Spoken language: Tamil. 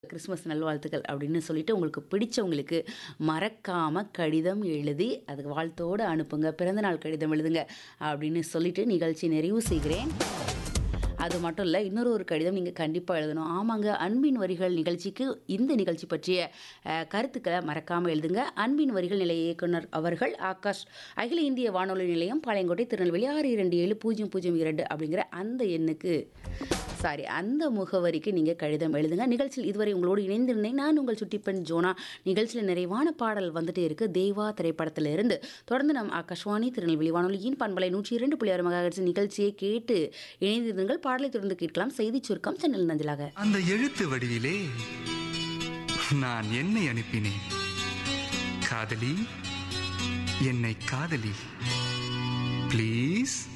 கிறிஸ்மஸ் நல்வாழ்த்துக்கள் அப்படின்னு சொல்லிட்டு உங்களுக்கு பிடிச்சவங்களுக்கு மறக்காம கடிதம் எழுதி அதுக்கு வாழ்த்தோடு அனுப்புங்க பிறந்தநாள் கடிதம் எழுதுங்க அப்படின்னு சொல்லிட்டு நிகழ்ச்சி நிறைவு செய்கிறேன் அது மட்டும் இல்லை இன்னொரு ஒரு கடிதம் நீங்கள் கண்டிப்பாக எழுதணும் ஆமாங்க அன்பின் வரிகள் நிகழ்ச்சிக்கு இந்த நிகழ்ச்சி பற்றிய அஹ், கருத்துக்களை மறக்காமல் எழுதுங்க அன்பின் வரிகள் நிலைய இயக்குனர் அவர்கள் ஆகாஷ் அகில இந்திய வானொலி நிலையம் பாளையங்கோட்டை திருநெல்வேலி ஆறு இரண்டு ஏழு பூஜ்ஜியம் பூஜ்ஜியம் இரண்டு அப்படிங்கிற அந்த எண்ணுக்கு சாரி அந்த முகவரிக்கு நீங்கள் கடிதம் எழுதுங்க நிகழ்ச்சியில் இதுவரை உங்களோடு இணைந்திருந்தேன் நான் உங்கள் சுட்டிப்பெண் ஜோனா நிகழ்ச்சியில் நிறைவான பாடல் வந்துட்டே இருக்கு தேவா திரைப்படத்திலிருந்து தொடர்ந்து நம் ஆகாஷ்வாணி திருநெல்வேலி வானொலியின் பண்பலை நூற்றி இரண்டு புள்ளி ஆறு மகாஹெர்ட்ஸ் நிகழ்ச்சியை கேட்டு இணைந்திருங்கள் பாடலை தொடர்ந்து கேட்கலாம் செய்திச் சுருக்கம் சென்னல் நஞ்சலாக அந்த எழுத்து வடிவிலே நான் என்னை அனுப்பினேன் காதலி என்னை காதலி ப்ளீஸ்